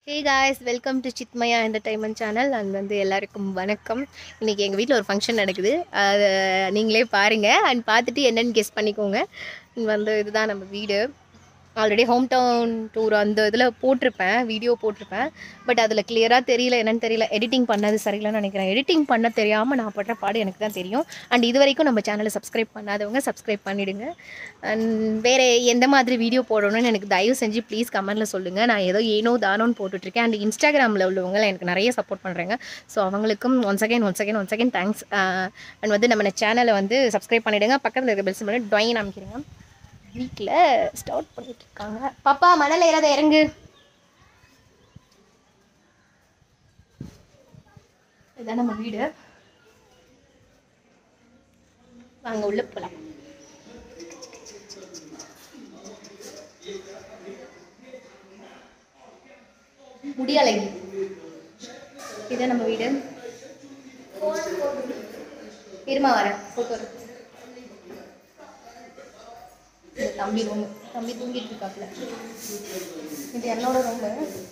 Hey guys welcome to Sithmaya entertainment channel and வந்து எல்லாருக்கும் வணக்கம் இன்றைக்கி எங்கள் வீட்டில் ஒரு ஃபங்க்ஷன் நடக்குது அதை நீங்களே பாருங்கள் அண்ட் பார்த்துட்டு என்னென்னு கெஸ் பண்ணிக்கோங்க இங்க வந்து இதுதான் நம்ம வீடு ஆல்ரெடி ஹோம் டவுன் டூர் அந்த இதில் போட்டிருப்பேன் வீடியோ போட்டிருப்பேன் பட் அதில் கிளியராக தெரியல என்னன்னு தெரியல எடிட்டிங் பண்ணது சரியில்லைன்னு நினைக்கிறேன் எடிட்டிங் பண்ண தெரியாமல் நான் படுற பாடு எனக்கு தான் தெரியும் அண்ட் இது வரைக்கும் நம்ம சேனலை சப்ஸ்கிரைப் பண்ணாதவங்க சப்ஸ்கிரைப் பண்ணிவிடுங்க அண்ட் வேறு எந்த மாதிரி வீடியோ போடணும்னு எனக்கு தயவு செஞ்சு ப்ளீஸ் கமெண்ட்டில் சொல்லுங்கள் நான் ஏதோ ஏனோ தானோன்னு போட்டுட்ருக்கேன் அண்ட் இன்ஸ்டாகிராமில் உள்ளவங்க எனக்கு நிறைய சப்போர்ட் பண்ணுறாங்க ஸோ அவங்களுக்கும் one second one second one second thanks and வந்து நம்ம சேனலை வந்து சப்ஸ்கிரைப் பண்ணிவிடுங்க பக்கத்தில் இருக்க பெல்ஸ் பண்ணி ட்ராயிங் அமைக்கிறேங்க வீட்டில் ஸ்டார்ட் பண்ணிட்டு இருக்காங்க பாப்பா மணல் ஏறாத இறங்கு இதுதான் நம்ம வீடு வாங்க உள்ள போகலாம் முடியலைங்க இதான் நம்ம வீடு இருமா வரேன் போட்டோ இது தம்பி ரூம் தம்பி தூங்கிட்டு இருக்காப்புல இது என்னோட ரூமு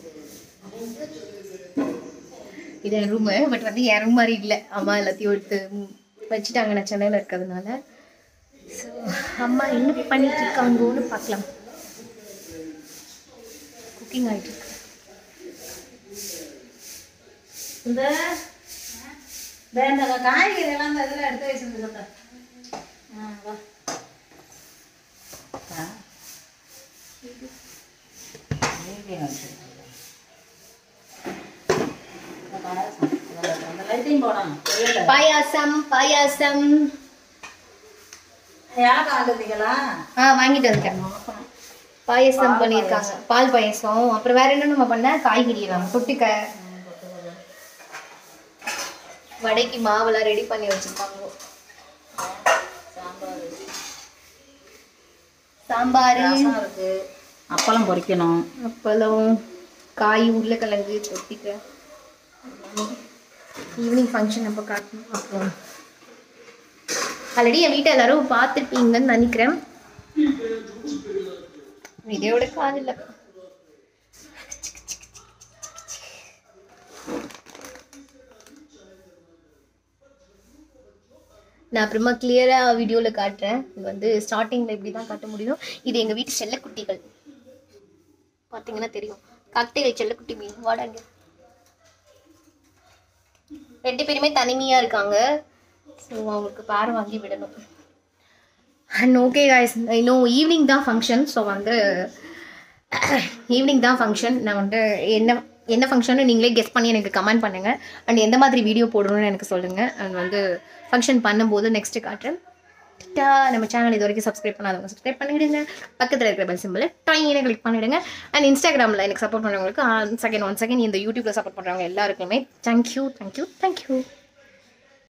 இது என் ரூமு பட் வந்து என் ரூம் மாதிரி இல்லை அம்மா எல்லாத்தையும் எடுத்து ம், வச்சுட்டாங்க நான் சென்னையில் இருக்கிறதுனால ஸோ அம்மா என்ன பண்ணிட்டு இருக்காங்கன்னு பார்க்கலாம் குக்கிங் ஆகிட்டு இருக்கு இந்த இந்த இந்த காய்கறி எல்லாம் இந்த இதில் எடுத்து வச்சுருந்துருக்கேன் ஆ வா ஆ. காய்கறி வச்சிருக்கேன். இந்த பாயாசம். இதுல இந்த லைட்டையும் போடணும் தெரியல பாயாசம் பாயாசம் யாருக்கு ஆண்டுதீங்களா ஆ வாங்கிட்டு வந்துட்டேன் பாயசம் பண்ணியிருக்காங்க பால் பாயசம் அப்புறம் வேற என்ன நம்ம பண்ண காய்கறி எல்லாம் தொட்டுக்க வடைக்கு மாவெல்லாம் ரெடி பண்ணி வச்சிருக்காங்க சாம்பார் சாம்பார் ரசம் இருக்கு அப்பளம் பொரிக்கணும் அப்பளம் காய் உருளைக்கிழங்கு தொட்டிக்க ஈவினிங் ஃபங்க்ஷன் அப்போ காட்டணும் அப்புறம் ஆல்ரெடி என் வீட்டை எல்லாரும் பார்த்துருப்பீங்கன்னு நினைக்கிறேன் இதோட கால் இல்லை நான் அப்புறமா கிளியராக வீடியோவில் காட்டுறேன் இது வந்து ஸ்டார்டிங்கில் இப்படி தான் காட்ட முடியும் இது எங்கள் வீட்டு செல்லக்குட்டிகள் பார்த்தீங்கன்னா தெரியும் காக்டெயில் செல்லக்குட்டி மீன் வாடாங்க ரெண்டு பேருமே தனிமையாக இருக்காங்க ஸோ அவங்களுக்கு பேர் வாங்கி விடணும் அண்ட் ஓகே காய்ஸ் இன்னும் ஈவினிங் தான் ஃபங்க்ஷன் ஸோ வந்து ஈவினிங் தான் ஃபங்க்ஷன் நான் வந்து என்ன என்ன ஃபங்க்ஷன் நீங்களே கெஸ் பண்ணி எனக்கு கமெண்ட் பண்ணுங்கள் அண்ட் எந்த மாதிரி வீடியோ போடணும்னு எனக்கு சொல்லுங்கள் அண்ட் வந்து ஃபங்க்ஷன் பண்ணும்போது நெக்ஸ்ட்டு காட்டுறேன் டா நம்ம சேனல் இது வரைக்கும் சப்ஸ்கிரைப் பண்ணாதவங்க சப்ஸ்கிரைப் பண்ணிவிடுங்க பக்கத்தில் இருக்கிற பெல் சிம்பிள் ட்ரைனை கிளிக் பண்ணிவிடுங்க அண்ட் இன்ஸ்டாகிராமில் எனக்கு சப்போர்ட் பண்ணுறவங்களுக்கு ஒன் செகண்ட் ஒன் செகண்ட் இந்த யூடியூப்பில் சப்போர்ட் பண்ணுறவங்க எல்லாருக்குமே தேங்க்யூ தேங்க்யூ தேங்க்யூ